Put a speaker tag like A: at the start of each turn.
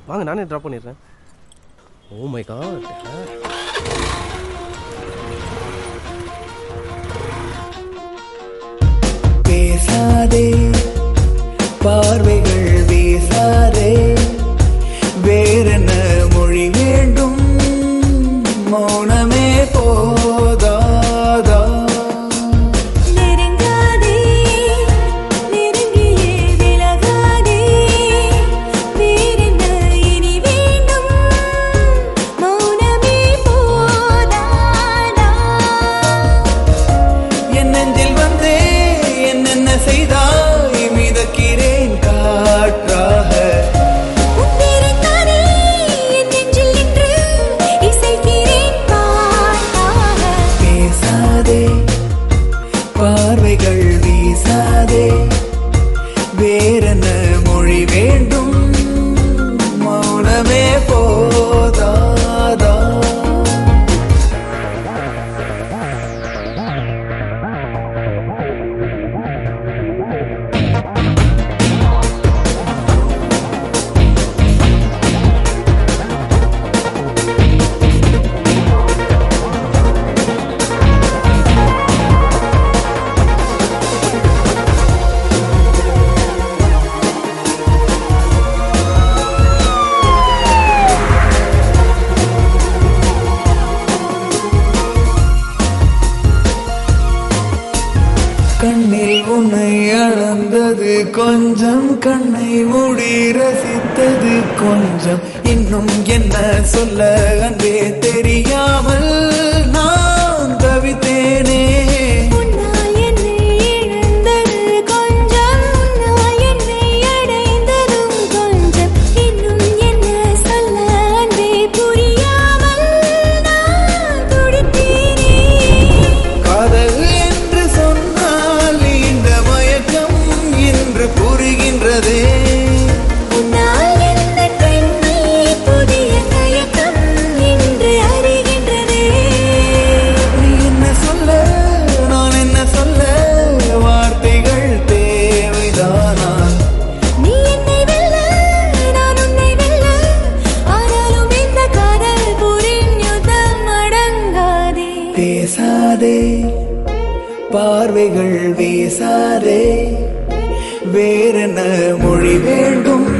A: வாங்க நானே ட்ராப் பண்ணிடுறேன் ஓ மை காட்
B: பேசாதே பார்வைகள் வீசாதே வேறென்ன மொழி வேண்டும் மௌனமே போதாதா
C: நெருங்காதே நெருங்கியே விலகாதே வேறென்ன இனி வேண்டும் மௌனமே போதாதா
B: என் நெஞ்சில் வந்தே என்னென்ன செய்தாய் மிதக்கிறேன் காற்றாக
C: உன்னிருந்தானே என் நெஞ்சில் நின்று இசைக்கிறேன் பாட்டாக
B: பேசாதே பார்வைகள் வீசாதே வேறென்ன மொழி வேண்டும் மௌனமே போதாதா கண்ணில் உன்னை அளந்தது கொஞ்சம் கண்ணை மூடி ரசித்தது கொஞ்சம் இன்னும் என்ன சொல்ல அன்பே தெரியாமல் நான் தவித்தேனே
C: உன்னால் என்னை இழந்தது கொஞ்சம் உன்னால் என்னை அடைந்ததும் கொஞ்சம் இன்னும் என்ன சொல்ல அன்பே புரியாமல் நான் துடித்தேனே
B: காதல் என்று சொன்னால் இந்த மயக்கம் இன்று புரிகின்றதே
C: உன்னால் எந்த பெண்ணை புதிய தயக்கம் இன்று அறிகின்றதே
B: நீ என்ன சொல்ல நான் என்ன சொல்ல வார்த்தைகள் தேவைதானா
C: நீ என்னை வெல்ல நான் உன்னை வெல்ல ஆனாலும் இந்த காதல் புரியும் யுத்தம் அடங்காதே
B: பேசாதே பார்வைகள் வீசாதே வேறென்ன மொழி வேண்டும்